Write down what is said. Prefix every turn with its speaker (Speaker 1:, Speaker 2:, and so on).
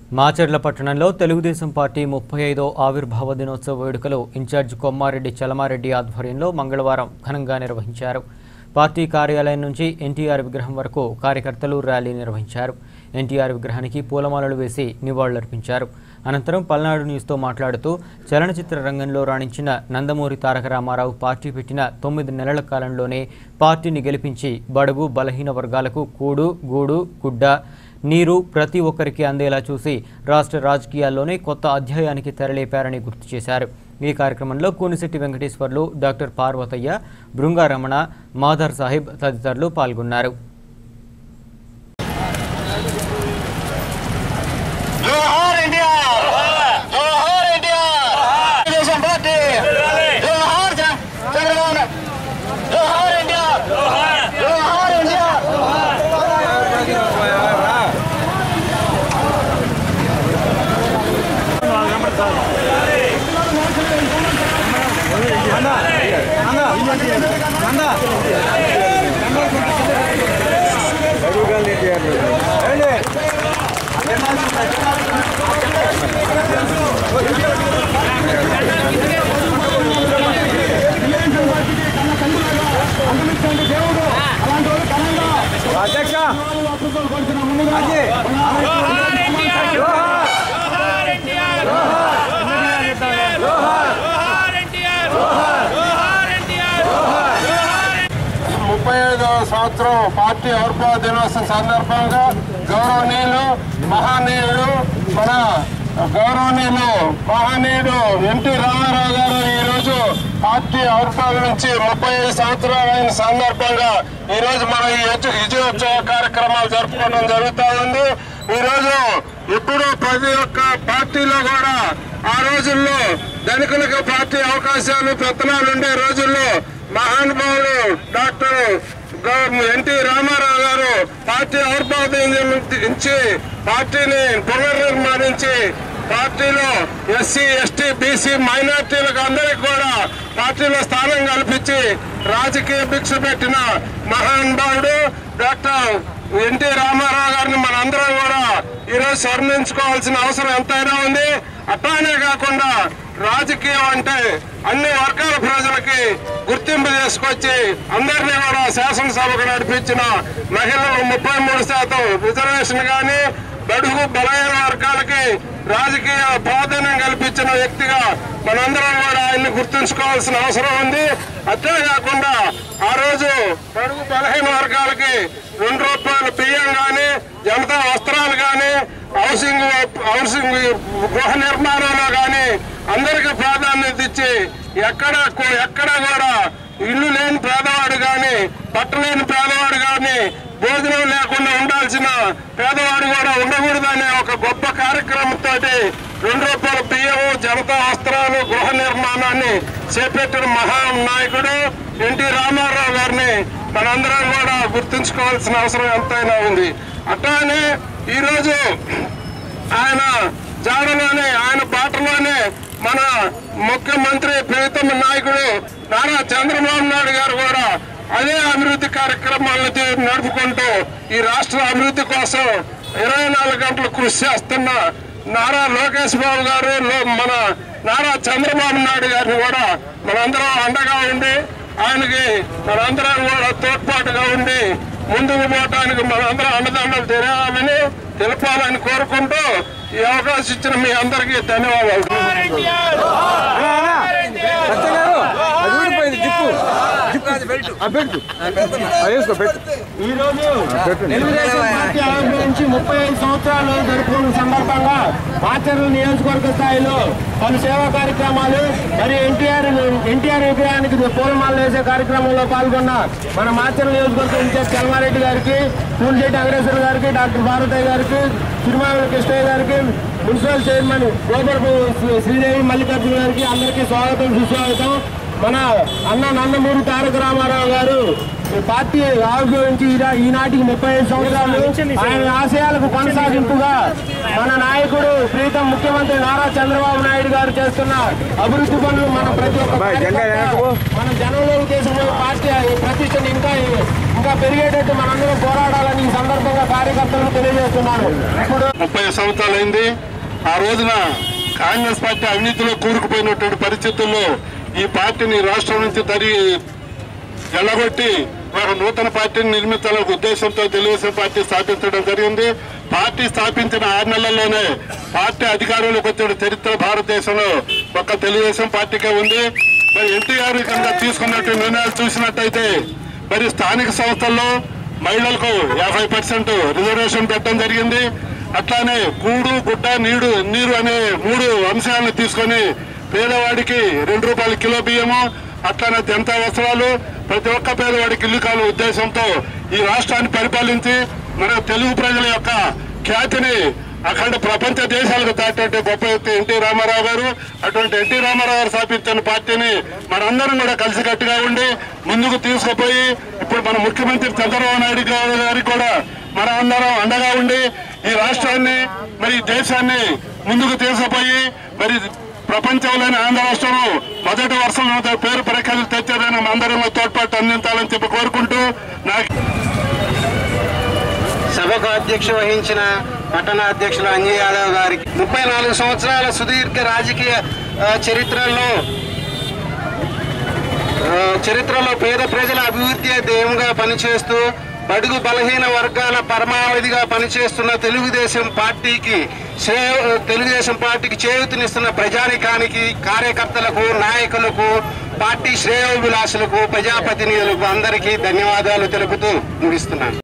Speaker 1: మాచర్ల పట్టణంలో తెలుగుదేశం పార్టీ ముప్పై ఐదో ఆవిర్భావ దినోత్సవ వేడుకలు ఇన్ఛార్జ్ కొమ్మారెడ్డి చలమారెడ్డి ఆధ్వర్యంలో మంగళవారం ఘనంగా నిర్వహించారు పార్టీ కార్యాలయం నుంచి ఎన్టీఆర్ విగ్రహం వరకు కార్యకర్తలు ర్యాలీ నిర్వహించారు ఎన్టీఆర్ విగ్రహానికి పూలమాలలు వేసి నివాళులర్పించారు అనంతరం పల్నాడు న్యూస్తో మాట్లాడుతూ చలనచిత్ర రంగంలో రాణించిన నందమూరి తారక రామారావు పార్టీ పెట్టిన తొమ్మిది నెలల కాలంలోనే పార్టీని గెలిపించి బడుగు బలహీన వర్గాలకు కూడు గూడు గుడ్డ నీరు ప్రతి ఒక్కరికి అందేలా చూసి రాష్ట్ర రాజకీయాల్లోనే కొత్త అధ్యాయానికి తెరలేపారని గుర్తు చేశారు ఈ కార్యక్రమంలో కూనిశెట్టి వెంకటేశ్వర్లు డాక్టర్ పార్వతయ్య బృంగారమణ మాధర్ సాహిబ్ తదితరులు పాల్గొన్నారు
Speaker 2: జోహార్ ఇండియా జోహార్ ఇండియా తెలుగుదేశం పార్టీ జోహార్ జ- చంద్రబాబు నాయుడు. జోహార్ ఇండియా జోహార్ ఇండియా ముప్పై ఐదవ సంవత్సరం పార్టీ ఆవిర్భావ దినోత్సవం సందర్భంగా గౌరవనీయులు మహానీయుడు మన గౌరవనీయులు మహానీయుడు ఎన్టీ రామారావు గారు ఈ రోజు పార్టీ ఆవిర్భావం నుంచి ముప్పై ఐదు సంవత్సరాలు అయిన సందర్భంగా ఈ రోజు మనం ఈ విజయ- విజయోత్సవ కార్యక్రమాలు జరుపుకోవడం జరుగుతూ ఉంది ఈ రోజు ఇప్పుడు ప్రతి ఒక్క పార్టీలో కూడా ఆ రోజుల్లో ధనికులకు పార్టీ అవకాశాలు పెత్తనాలు ఉండే రోజుల్లో మహానుభావుడు డాక్టర్ గౌ- ఎన్టీ రామారావు గారు పార్టీ ఆవిర్భావించి పార్టీని పునర్నిర్మాణించి పార్టీలో ఎస్సీ ఎస్టీ బీసీ మైనార్టీలకు అందరికి కూడా పార్టీలో స్థానం కల్పించి రాజకీయ భిక్ష పెట్టిన మహానుభావుడు డాక్టర్ ఎన్టీ రామారావు గారిని మనందరం కూడా ఈరోజు స్వర్ణించుకోవాల్సిన అవసరం ఎంతైనా ఉంది అట్లానే కాకుండా రాజకీయం అంటే అన్ని వర్గాల ప్రజలకి గుర్తింపు తీసుకొచ్చి అందరినీ కూడా శాసనసభకు నడిపించిన మహిళలు ముప్పై మూడు శాతం రిజర్వేషన్ కానీ బడుగు బలహీన వర్గాలకి రాజకీయ ప్రాధాన్యం కల్పించిన వ్యక్తిగా మనందరం కూడా ఆయన్ని గుర్తుంచుకోవాల్సిన అవసరం ఉంది అంతే కాకుండా ఆ రోజు బడుగు బలహీన వర్గాలకి రెండు రూపాయల బియ్యం కానీ జనతా వస్త్రాలు కానీ హౌసింగ్ హౌసింగ్ గృహ నిర్మాణంలో కానీ అందరికీ ప్రాధాన్యత ఇచ్చి ఎక్కడ ఎక్కడ కూడా ఇల్లు లేని పేదవాడు కానీ పట్టలేని పేదవాడు కానీ భోజనం లేకుండా ఉండాల్సిన పేదవాడు కూడా ఉండకూడదనే ఒక గొప్ప కార్యక్రమంతో రెండు రూపాయల బియ్యము జనతా వస్త్రాలు గృహ నిర్మాణాన్ని చేపట్టిన మహా నాయకుడు ఎన్టీ రామారావు గారిని మనందరం కూడా గుర్తుంచుకోవాల్సిన అవసరం ఎంతైనా ఉంది అట్లానే ఈరోజు ఆయన జాడలోనే ఆయన బాటలోనే మన ముఖ్యమంత్రి ప్రీతమ నాయకుడు నారా చంద్రబాబు నాయుడు గారు కూడా అదే అభివృద్ధి కార్యక్రమాలను తీ- నడుపుకుంటూ ఈ రాష్ట్ర అభివృద్ధి కోసం ఇరవై నాలుగు గంటలు కృషి చేస్తున్న నారా లోకేష్ బాబు గారు లో- మన నారా చంద్రబాబు నాయుడు గారిని కూడా మనందరం అండగా ఉండి ఆయనకి మనందరం కూడా తోడ్పాటుగా ఉండి ముందుకు పోవటానికి మనందరం అండదండలు తెలియాలని తెలపాలని కోరుకుంటూ ఈ అవకాశం ఇచ్చిన మీ అందరికీ ధన్యవాదాలు ఈ రోజు తెలుగుదేశం పార్టీ ఆవిర్భవించి ముప్పై ఐదు సంవత్సరాలు జరుపుకున్న సందర్భంగా మాచర్ల నియోజకవర్గ స్థాయిలో పలు సేవా కార్యక్రమాలు మరి ఎన్టీఆర్ ఎన్టీఆర్ విగ్రహానికి పూలమాల వేసే కార్యక్రమంలో పాల్గొన్న మన మాచర్ల నియోజకవర్గ ఇన్ఛార్జ్ చలమారెడ్డి గారికి పూలశెట్టి అగ్రేశ్వర గారికి డాక్టర్ భారతయ్య గారికి తిరుమల కృష్ణయ్య గారికి మున్సిపల్ చైర్మన్ గోపరపు శ్రీదేవి మల్లికార్జున గారికి అందరికీ స్వాగతం సుస్వాగతం మన అన్న నందమూరి తారక రామారావు గారు ఈ పార్టీ ఆవిర్భవించి ఈరా- ఈనాటికి ముప్పై ఐదు సంవత్సరాలు ఆయన ఆశయాలకు కొనసాగింపుగా మన నాయకుడు ప్రీతం ముఖ్యమంత్రి నారా చంద్రబాబు నాయుడు గారు చేస్తున్న అభివృద్ధి పనులు మన ప్రతి ఒక్క కార్యకర్త మన జనంలోకి తీసుకుపోయే పార్టీ ఈ ప్రతిష్టను ఇంకా ఇంకా పెరిగేటట్టు మనందరం పోరాడాలని ఈ సందర్భంగా కార్యకర్తలకు తెలియజేస్తున్నాను ఇప్పుడు
Speaker 3: ముప్పై సంవత్సరాలైంది ఆ రోజున కాంగ్రెస్ పార్టీ అవినీతిలో కూరుకుపోయినటువంటి పరిస్థితుల్లో ఈ పార్టీని రాష్ట్రం నుంచి తరి ఎల్లగొట్టి ఒక నూతన పార్టీని నిర్మించాలనే ఉద్దేశంతో తెలుగుదేశం పార్టీ స్థాపించడం జరిగింది పార్టీ స్థాపించిన ఆరు నెలల్లోనే పార్టీ అధికారంలోకి వచ్చిన చరిత్ర భారతదేశంలో ఒక తెలుగుదేశం పార్టీకే ఉంది మరి ఎన్టీఆర్ కనుక తీసుకున్నట్టు నిర్ణయాలు చూసినట్టయితే మరి స్థానిక సంస్థల్లో మహిళలకు యాభై పర్సెంట్ రిజర్వేషన్ పెట్టడం జరిగింది అట్లానే కూడు గుడ్డ నీడు నీరు అనే మూడు అంశాలను తీసుకొని పేదవాడికి రెండు రూపాయల కిలో బియ్యము అట్లానే జనతా వస్త్రాలు ప్రతి ఒక్క పేదవాడికి ఇల్లు కాలు ఉద్దేశంతో ఈ రాష్ట్రాన్ని పరిపాలించి మన తెలుగు ప్రజల యొక్క ఖ్యాతిని అఖండ ప్రపంచ దేశాలకు దాటేట గొప్ప వ్యక్తి ఎన్టీ రామారావు గారు అటువంటి ఎన్టీ రామారావు గారు స్థాపించిన పార్టీని మనందరం కూడా కలిసికట్టుగా ఉండి ముందుకు తీసుకుపోయి ఇప్పుడు మన ముఖ్యమంత్రి చంద్రబాబు నాయుడు గారు గారికి కూడా మనం అందరం అండగా ఉండి ఈ రాష్ట్రాన్ని మరి ఈ దేశాన్ని ముందుకు తీసుకుపోయి మరి ప్రపంచంలోని ఆంధ్ర రాష్ట్రం మొదటి వర్షంలో పేరు ప్రఖ్యాతులు తెచ్చేదని అందరం తోడ్పాటు అందించాలని చెప్పి కోరుకుంటూ నాకు
Speaker 4: సభకు అధ్యక్ష వహించిన పట్టణ అధ్యక్షులు అంజయ్ యాదవ్ గారికి ముప్పై నాలుగు సంవత్సరాల సుదీర్ఘ రాజకీయ ఆ, చరిత్రలో ఆ, చరిత్రలో పేద ప్రజల అభివృద్ధి ధ్యేయంగా పనిచేస్తూ బడుగు బలహీన వర్గాల పరమావధిగా పనిచేస్తున్న తెలుగుదేశం పార్టీకి శ్రేయ తెలుగుదేశం పార్టీకి చేయూతనిస్తున్న ప్రజానికానికి కార్యకర్తలకు నాయకులకు పార్టీ శ్రేయోభిలాషులకు ప్రజాప్రతినిధులకు అందరికీ ధన్యవాదాలు తెలుపుతూ ముగిస్తున్నాను